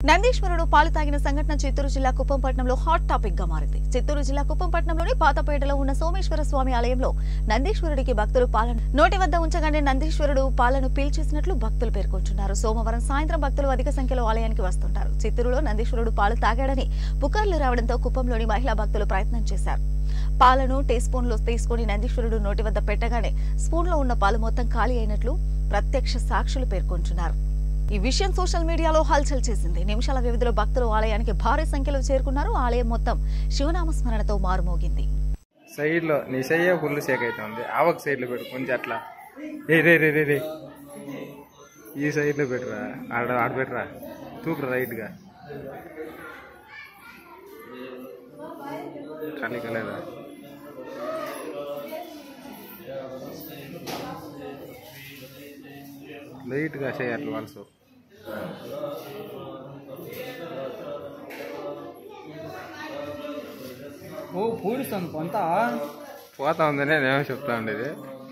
నందీశ్వరుడు పాలు తాగిన సంఘటన చిత్తూరు జిల్లా కుప్పంపట్నంలో హాట్ టాపిక్ గా మారింది చిత్తూరు జిల్లా కుప్పంపట్నంలోని పాతపేటలో ఉన్న సోమేశ్వర స్వామి ఆలయంలో నందీశ్వరుడికి భక్తులు పాలను నోటి వద్ద ఉంచగానే నందీశ్వరుడు పాలను పీల్చేసినట్లు భక్తులు పేర్కొంటున్నారు సోమవారం సాయంత్రం భక్తులు అధిక సంఖ్యలో ఆలయానికి వస్తుంటారు చిత్తూరులో నందీశ్వరుడు పాలు తాగాడని పుకార్లు రావడంతో కుప్పంలోని మహిళా భక్తులు ప్రయత్నం చేశారు పాలను టీ స్పూన్లో తీసుకుని నందీశ్వరుడు నోటి వద్ద పెట్టగానే స్పూన్లో ఉన్న పాలు మొత్తం ఖాళీ అయినట్లు ప్రత్యక్ష సాక్షులు పేర్కొంటున్నారు ఈ విషయం సోషల్ మీడియాలో హల్చల్ చేసింది నిమిషాల వ్యవధిలో భక్తులు ఆలయానికి భారీ సంఖ్యలో చేరుకున్నారు ఆలయం మొత్తం శివనామ స్మరణతో మారుమోగింది సైడ్లో నీ సయ్యే ఫుల్ షేక్ అవుతుంది ఆవక సైడ్లో పెట్టు కొంచెం అట్లా రే రే రే రే రే ఈ సైడ్లో పెట్టురా ఆడ ఆడ పెట్టురా తూకురా రైట్గా ఖాళీ కలేదా లైట్గా చేయి అట్లా వలసు ఓ పూడిస్తాను కొంత పోతా ఉందనే నేనే చెప్తా ఉండేది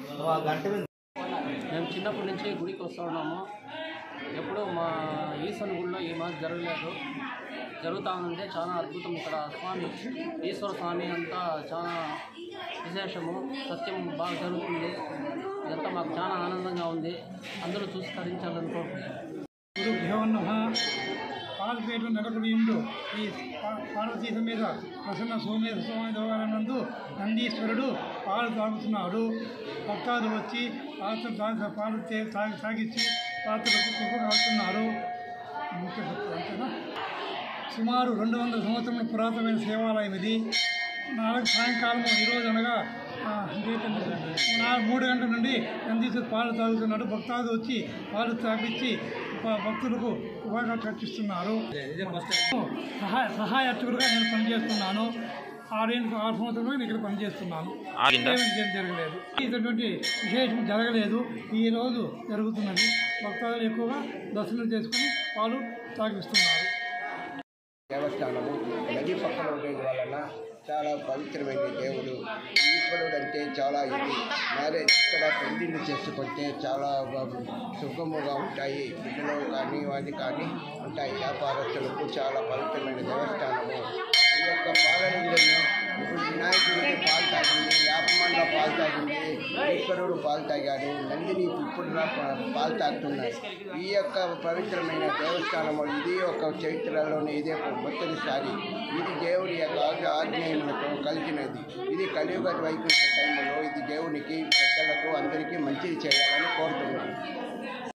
మేము చిన్నప్పటి నుంచి గుడికి వస్తూ ఉన్నాము ఎప్పుడూ మా ఈశ్వరుని గుడిలో ఈ మాది జరగలేదు జరుగుతూ ఉందంటే చాలా అద్భుతం ఇక్కడ స్వామి ఈశ్వర స్వామి అంతా చాలా విశేషము సత్యం బాగా జరుగుతుంది ఇదంతా మాకు చాలా ఆనందంగా ఉంది అందరూ చూసి తరించాలని కోరుకుంటున్నాను గురుభ్యో నమ పాలపేట నెలకొనిండు ఈ పా- పార్వతీ సమేత ప్రసన్న సోమేశ స్వామి దేవాలయం నందు నందీశ్వరుడు పాలు తాగుతున్నాడు భక్తాలు వచ్చి పాత్ర తాగి పాలు తే- తాగి తాగిచ్చి పాత్రలకు కృప కాస్తున్నారు ముఖ్య భక్తులు అంతేనా సుమారు రెండు వందల సంవత్సరముల పురాతనమైన సేవాలయం ఇది నాలుగు సాయంకాలం ఈరోజు అనగా ఆ, రేపు నా- మూడు గంటల నుండి నందీశ్వర పాలు తాగుతున్నాడు భక్తాదులు వచ్చి పాలు తాగించి భ- భక్తులకు బాగా చర్చిస్తున్నారు సహాయ సహాయ అర్చకుడుగా నేను పనిచేస్తున్నాను ఆరేళ్ళకు ఆరు సంవత్సరాలుగా నేను ఇక్కడ పనిచేస్తున్నాను ఏమీ జర- జరగలేదు ఇటువంటి విశేషం జరగలేదు ఈ రోజు జరుగుతున్నది భక్తాదులు ఎక్కువగా దర్శనం చేసుకుని పాలు తాగిస్తున్నారు దేవస్థానము నది పక్కన ఉండేది వలన చాలా పవిత్రమైన దేవుడు ఈశ్వరుడు అంటే చాలా ఇది మ్యారేజ్ ఇక్కడ పెళ్లిళ్ళు చేసుకుంటే చాలా బ- సుగముగా ఉంటాయి బిడ్డలు కానీ అది కానీ ఉంటాయి వ్యాపారస్తులకు చాలా పవిత్రమైన దేవస్థానము ఈ యొక్క పాలనలను ఇప్పుడు వినాయకుడికి పాలు తాగింది యాపమండ పాలు తాగింది ఈశ్వరుడు పాలు తాగాడు నందిని ఇప్పుడు పాలు తాగుతున్నారు ఈ యొక్క పవిత్రమైన దేవస్థానము ఇది ఒక చరిత్రలోనే ఇదే ఒక మొదటిసారి ఇది దేవుడి యొక్క ఆజ్ఞ- ఆజ్ఞలతో కలిగినది ఇది కలియుగ వైకుంఠ టైంలో ఇది దేవునికి పెద్దలకు అందరికీ మంచిది చేయాలని కోరుతున్నాను